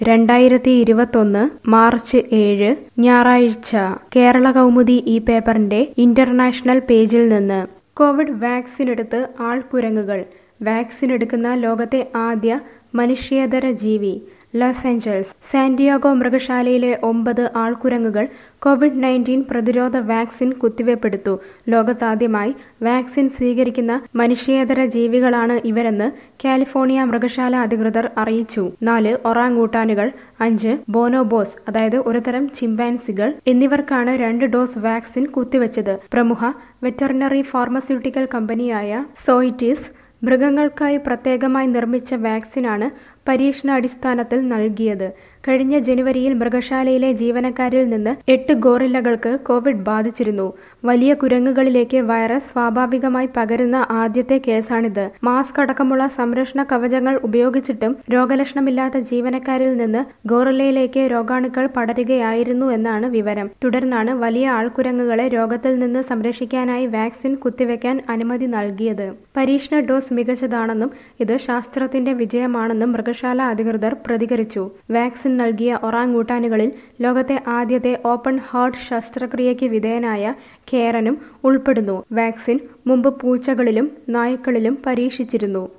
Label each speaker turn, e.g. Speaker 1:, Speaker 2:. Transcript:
Speaker 1: രണ്ടായിരത്തി ഇരുപത്തൊന്ന് മാർച്ച് ഏഴ് ഞായറാഴ്ച കേരള കൗമുദി ഈ പേപ്പറിന്റെ ഇന്റർനാഷണൽ പേജിൽ നിന്ന് കോവിഡ് വാക്സിൻ എടുത്ത് ആൾക്കുരങ്ങുകൾ വാക്സിൻ എടുക്കുന്ന ലോകത്തെ ആദ്യ മനുഷ്യേതര ജീവി ലോസ് ഏഞ്ചൽസ് സാന്റിയാഗോ മൃഗശാലയിലെ ഒമ്പത് ആൾക്കുരങ്ങുകൾ കോവിഡ് നയൻറ്റീൻ പ്രതിരോധ വാക്സിൻ കുത്തിവയ്പ്പെടുത്തു ലോകത്താദ്യമായി വാക്സിൻ സ്വീകരിക്കുന്ന മനുഷ്യേതര ജീവികളാണ് ഇവരെന്ന് കാലിഫോർണിയ മൃഗശാല അധികൃതർ അറിയിച്ചു നാല് ഒറാങ്ങൂട്ടാനുകൾ അഞ്ച് ബോനോബോസ് അതായത് ഒരുതരം ചിമ്പാൻസികൾ എന്നിവർക്കാണ് രണ്ട് ഡോസ് വാക്സിൻ കുത്തിവച്ചത് പ്രമുഖ വെറ്ററിനറി ഫാർമസ്യൂട്ടിക്കൽ കമ്പനിയായ സോയിറ്റീസ് മൃഗങ്ങൾക്കായി പ്രത്യേകമായി നിർമ്മിച്ച വാക്സിനാണ് പരീക്ഷണാടിസ്ഥാനത്തിൽ നൽകിയത് കഴിഞ്ഞ ജനുവരിയിൽ മൃഗശാലയിലെ ജീവനക്കാരിൽ നിന്ന് എട്ട് ഗോറില്ലകൾക്ക് കോവിഡ് ബാധിച്ചിരുന്നു വലിയ കുരങ്ങുകളിലേക്ക് വൈറസ് സ്വാഭാവികമായി പകരുന്ന ആദ്യത്തെ കേസാണിത് മാസ്ക് അടക്കമുള്ള സംരക്ഷണ കവചങ്ങൾ ഉപയോഗിച്ചിട്ടും രോഗലക്ഷണമില്ലാത്ത ജീവനക്കാരിൽ നിന്ന് ഗോറില്ലയിലേക്ക് രോഗാണുക്കൾ പടരുകയായിരുന്നു എന്നാണ് വിവരം തുടർന്നാണ് വലിയ ആൾക്കുരങ്ങുകളെ രോഗത്തിൽ നിന്ന് സംരക്ഷിക്കാനായി വാക്സിൻ കുത്തിവെക്കാൻ അനുമതി നൽകിയത് പരീക്ഷണ ഡോസ് മികച്ചതാണെന്നും ഇത് ശാസ്ത്രത്തിന്റെ വിജയമാണെന്നും മൃഗശാല അധികൃതർ പ്രതികരിച്ചു വാക്സിൻ നൽകിയ ഒറാങ്ങൂട്ടാനുകളിൽ ലോകത്തെ ആദ്യത്തെ ഓപ്പൺ ഹാർട്ട് ശസ്ത്രക്രിയയ്ക്ക് വിധേയനായ കേരനും ഉൾപ്പെടുന്നു വാക്സിൻ മുമ്പ് പൂച്ചകളിലും നായ്ക്കളിലും പരീക്ഷിച്ചിരുന്നു